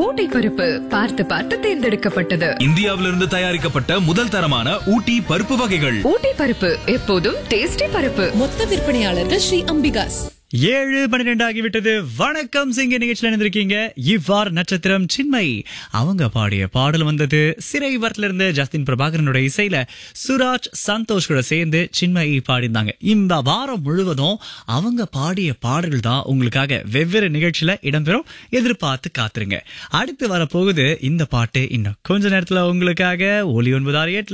ஊட்டி பருப்பு பார்த்து பார்த்து தேர்ந்தெடுக்கப்பட்டது இந்தியாவிலிருந்து தயாரிக்கப்பட்ட முதல் தரமான ஊட்டி பருப்பு வகைகள் ஊட்டி பருப்பு எப்போதும் டேஸ்டி பருப்பு மொத்த விற்பனையாளர்கள் ஸ்ரீ அம்பிகாஸ் ஏழு பன்னிரெண்டு ஆகிவிட்டது வணக்கம் சிங்க நிகழ்ச்சியில் இருந்திருக்கீங்க இவ்வாறு நட்சத்திரம் சின்மை அவங்க பாடிய பாடல் வந்தது சிறை வரத்துல இருந்து ஜஸ்டின் பிரபாகரனுடைய இசையில சுராஜ் சந்தோஷ் கூட சேர்ந்து சின்மயி பாடியிருந்தாங்க இந்த வாரம் முழுவதும் அவங்க பாடிய பாடல்கள் தான் உங்களுக்காக வெவ்வேறு நிகழ்ச்சியில இடம்பெறும் எதிர்பார்த்து காத்துருங்க அடுத்து வரப்போகுது இந்த பாட்டு இன்னும் கொஞ்ச நேரத்துல உங்களுக்காக ஒலி ஒன்பதாறு எட்டுல